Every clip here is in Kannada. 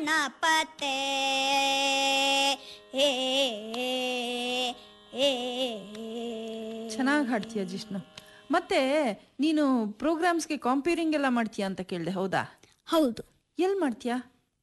ಗಣಪತೆ ಹೇ ಹೇ ಚೆನ್ನಾಗಿ ಹಾಡ್ತೀಯ ಜಿಷ್ಣು ಮತ್ತೆ ನೀನು ಪ್ರೋಗ್ರಾಮ್ಸ್ಗೆ ಕಾಂಪೇರಿಂಗ್ ಎಲ್ಲ ಮಾಡ್ತೀಯ ಅಂತ ಕೇಳಿದೆ ಹೌದಾ ಹೌದು ಎಲ್ಲಿ ಮಾಡ್ತೀಯಾ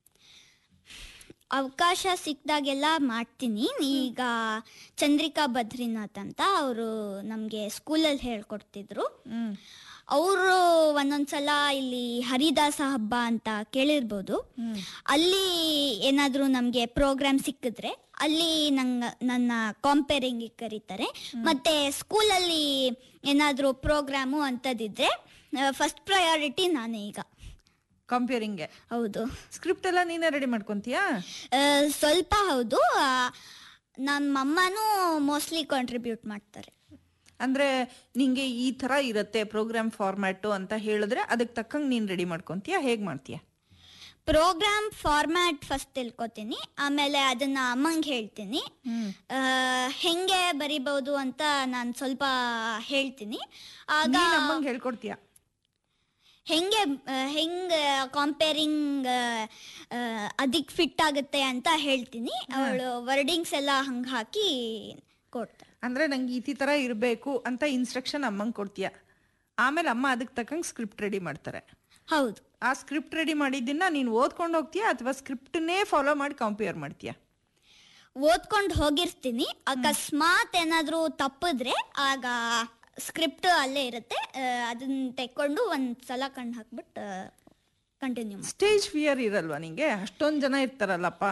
ಅವಕಾಶ ಸಿಕ್ಕಿದಾಗೆಲ್ಲ ಮಾಡ್ತೀನಿ ಈಗ ಚಂದ್ರಿಕಾ ಬದ್ರಿನಾಥ್ ಅಂತ ಅವರು ನಮಗೆ ಸ್ಕೂಲಲ್ಲಿ ಹೇಳ್ಕೊಡ್ತಿದ್ರು ಹ್ಮ್ ಅವರು ಒಂದೊಂದ್ಸಲ ಇಲ್ಲಿ ಹರಿದಾಸ ಹಬ್ಬ ಅಂತ ಕೇಳಿರ್ಬೋದು ಅಲ್ಲಿ ಏನಾದರೂ ನಮಗೆ ಪ್ರೋಗ್ರಾಮ್ ಸಿಕ್ಕಿದ್ರೆ ಅಲ್ಲಿ ನಂಗೆ ನನ್ನ ಕಾಂಪೇರಿಂಗ್ ಕರೀತಾರೆ ಮತ್ತೆ ಸ್ಕೂಲಲ್ಲಿ ಏನಾದರೂ ಪ್ರೋಗ್ರಾಮು ಅಂತದಿದ್ರೆ ಫಸ್ಟ್ ಪ್ರಯಾರಿಟಿ ನಾನೇ ಈಗ ಕಾಂಪೇರಿಂಗ್ಗೆ ಹೌದು ಸ್ಕ್ರಿಪ್ಟ್ ಎಲ್ಲ ನೀನೇ ರೆಡಿ ಮಾಡ್ಕೊಂತೀಯಾ ಆ, ಸ್ವಲ್ಪ ಹೌದು ಆ, ನನ್ನ ಮಮ್ಮನೂ ಮೋಸ್ಟ್ಲಿ ಕಾಂಟ್ರಿಬ್ಯೂಟ್ ಮಾಡ್ತಾರೆ ಅಂದ್ರೆ ನಿಂಗೆ ಈ ತರ ಇರುತ್ತೆ ಪ್ರೋಗ್ರಾಮ್ ಫಾರ್ಮ್ಯಾಟು ಅಂತ ಹೇಳಿದ್ರೆ ಅದಕ್ಕೆ ತಕ್ಕಂಗೆ ನೀನು ರೆಡಿ ಮಾಡ್ಕೊಂತೀಯಾ ಹೇಗೆ ಮಾಡ್ತೀಯಾ ಪ್ರೋಗ್ರಾಮ್ ಫಾರ್ಮ್ಯಾಟ್ ಫಸ್ಟ್ ತಿಳ್ಕೊತೀನಿ ಆಮೇಲೆ ಅದನ್ನ ಅಮ್ಮಂಗೆ ಹೇಳ್ತೀನಿ ಆ, ಹೆಂಗೆ ಬರಿಬಹುದು ಅಂತ ನಾನು ಸ್ವಲ್ಪ ಹೇಳ್ತೀನಿ ಆಗ ನೀನ್ ಅಮ್ಮಂಗೆ ಹೇಳ್ಕೊಡ್ತೀಯಾ ಹೆಂಗೆ ಆ, ಹೆಂಗೆ ಕಾಂಪೇರಿಂಗ್ ಅದಕ್ಕೆ ಫಿಟ್ ಆಗುತ್ತೆ ಅಂತ ಹೇಳ್ತೀನಿ ಅವಳು ವರ್ಡಿಂಗ್ಸ್ ಎಲ್ಲ ಹಂಗೆ ಹಾಕಿ ಕೊಡ್ತಾರೆ ಅಂದ್ರೆ ನಂಗೆ ಈ ತರ ಇರಬೇಕು ಅಂತ ಇನ್ಸ್ಟ್ರಕ್ಷನ್ ಅಮ್ಮಂಗೆ ಕೊಡ್ತೀಯಾ ಆಮೇಲೆ ಅಮ್ಮ ಅದಕ್ಕೆ ತಕ್ಕಂಗೆ ಸ್ಕ್ರಿಪ್ಟ್ ರೆಡಿ ಮಾಡ್ತಾರೆ ಹೌದು ಆ ಸ್ಕ್ರಿಪ್ಟ್ ರೆಡಿ ಮಾಡಿದ್ದನ್ನ ನೀನು ಓದ್ಕೊಂಡು ಹೋಗ್ತೀಯಾ ಅಥವಾ ಸ್ಕ್ರಿಪ್ಟನ್ನೇ ಫಾಲೋ ಮಾಡಿ ಕಂಪೇರ್ ಮಾಡ್ತೀಯಾ ಓದ್ಕೊಂಡು ಹೋಗಿರ್ತೀನಿ ಅಕಸ್ಮಾತ್ ಏನಾದರೂ ತಪ್ಪಿದ್ರೆ ಆಗ ಸ್ಕ್ರಿಪ್ಟ್ ಅಲ್ಲೇ ಇರುತ್ತೆ ಆ, ಅದನ್ನ ತೆಕ್ಕೊಂಡು ಒಂದು ಸಲ ಕಣ್ಣು ಹಾಕ್ಬಿಟ್ಟು ಕಂಟಿನ್ಯೂ ಮಾಡಿ ಸ್ಟೇಜ್ ಫಿಯರ್ ಇರಲ್ವಾ ನಿಂಗೆ ಅಷ್ಟೊಂದು ಜನ ಇರ್ತಾರಲ್ಲಪ್ಪ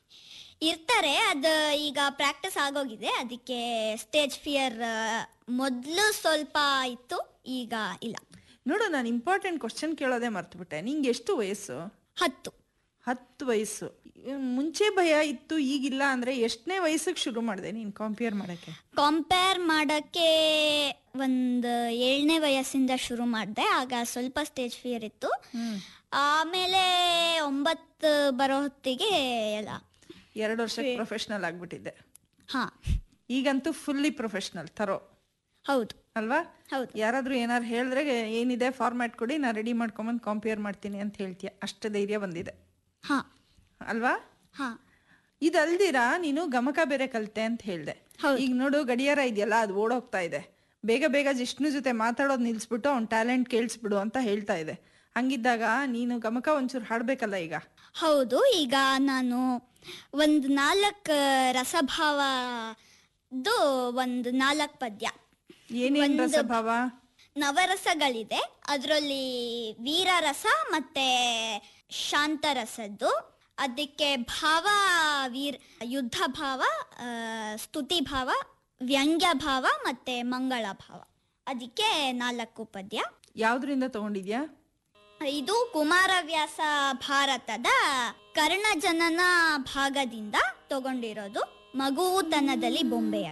ಇರ್ತಾರೆ ಅದು ಈಗ ಪ್ರಾಕ್ಟೀಸ್ ಆಗೋಗಿದೆ ಅದಕ್ಕೆ ಸ್ಟೇಜ್ ಫಿಯರ್ ಮೊದಲು ಸ್ವಲ್ಪ ಇತ್ತು ಈಗ ಇಲ್ಲ ನೋಡು ನಾನು ಇಂಪಾರ್ಟೆಂಟ್ ಕ್ವಶನ್ ಕೇಳೋದೇ ಮರ್ತ್ಬಿಟ್ಟೆ ನಿಂಗೆ ಎಷ್ಟು ವಯಸ್ಸು ಹತ್ತು ಹತ್ತು ವಯಸ್ಸು ಮುಂಚೆ ಭಯ ಇತ್ತು ಈಗಿಲ್ಲ ಅಂದ್ರೆ ಎಷ್ಟನೇ ವಯಸ್ಸಿಗೆ ಶುರು ಮಾಡಿದೆ ನೀನು ಕಂಪೇರ್ ಮಾಡಕ್ಕೆ ಕಂಪೇರ್ ಮಾಡೋಕ್ಕೆ ಒಂದು ಏಳನೇ ವಯಸ್ಸಿಂದ ಶುರು ಮಾಡಿದೆ ಆಗ ಸ್ವಲ್ಪ ಸ್ಟೇಜ್ ಫಿಯರ್ ಇತ್ತು ಆಮೇಲೆ ಒಂಬತ್ತು ಬರೋ ಹೊತ್ತಿಗೆ ಎಲ್ಲ ಎರಡು ವರ್ಷಕ್ಕೆ ಪ್ರೊಫೆಷ್ನಲ್ ಆಗ್ಬಿಟ್ಟಿದ್ದೆ ಹಾ ಈಗಂತೂ ಫುಲ್ಲಿ ಪ್ರೊಫೆಷ್ನಲ್ ತರೋ ಹೌದು ಅಲ್ವಾ ಹೌದು ಯಾರಾದ್ರೂ ಏನಾರು ಹೇಳಿದ್ರೆ ಏನಿದೆ ಫಾರ್ಮ್ಯಾಟ್ ಕೊಡಿ ನಾನು ರೆಡಿ ಮಾಡ್ಕೊಂಬಂದು ಕಂಪೇರ್ ಮಾಡ್ತೀನಿ ಅಂತ ಹೇಳ್ತೀಯ ಅಷ್ಟು ಧೈರ್ಯ ಬಂದಿದೆ ಹಾ ಅಲ್ವಾ ಹಾ ಇದಲ್ದಿರಾ ನೀನು ಗಮಕ ಬೇರೆ ಕಲಿತೆ ಅಂತ ಹೇಳ್ದೆ ಹೌದು. ಈಗ ನೋಡು ಗಡಿಯಾರ ಇದೆಯಲ್ಲ ಅದು ಓಡೋಗ್ತಾ ಇದೆ ಬೇಗ ಬೇಗ ಜಿಷ್ಣು ಜೊತೆ ಮಾತಾಡೋದು ನಿಲ್ಸ್ಬಿಟ್ಟು ಅವ್ನ ಟ್ಯಾಲೆಂಟ್ ಕೇಳಿಸ್ಬಿಡು ಅಂತ ಹೇಳ್ತಾ ಇದೆ ಹಂಗಿದ್ದಾಗ ನೀನು ಗಮಕ ಒಂಚೂರು ಹಾಡ್ಬೇಕಲ್ಲ ಈಗ ಹೌದು ಈಗ ನಾನು ಒಂದು ನಾಲ್ಕು ರಸಭಾವದ್ದು ಒಂದು ನಾಲ್ಕು ಪದ್ಯ ಏನೇನ್ ರಸಭಾವ ನವರಸಗಳಿದೆ ಅದರಲ್ಲಿ ವೀರರಸ ಮತ್ತೆ ಶಾಂತರಸದ್ದು ಅದಕ್ಕೆ ಭಾವ ವೀರ್ ಯುದ್ಧ ಭಾವ ಆ, ಸ್ತುತಿ ಭಾವ ವ್ಯಂಗ್ಯ ಭಾವ ಮತ್ತೆ ಮಂಗಳ ಭಾವ ಅದಕ್ಕೆ ನಾಲ್ಕು ಪದ್ಯ ಯಾವ್ದ್ರಿಂದ ತಗೊಂಡಿದ್ಯಾ ಇದು ಕುಮಾರವ್ಯಾಸ ಭಾರತದ ಕರ್ಣಜನನ ಭಾಗದಿಂದ ತಗೊಂಡಿರೋದು ಮಗುತನದಲ್ಲಿ ಬೊಂಬೆಯ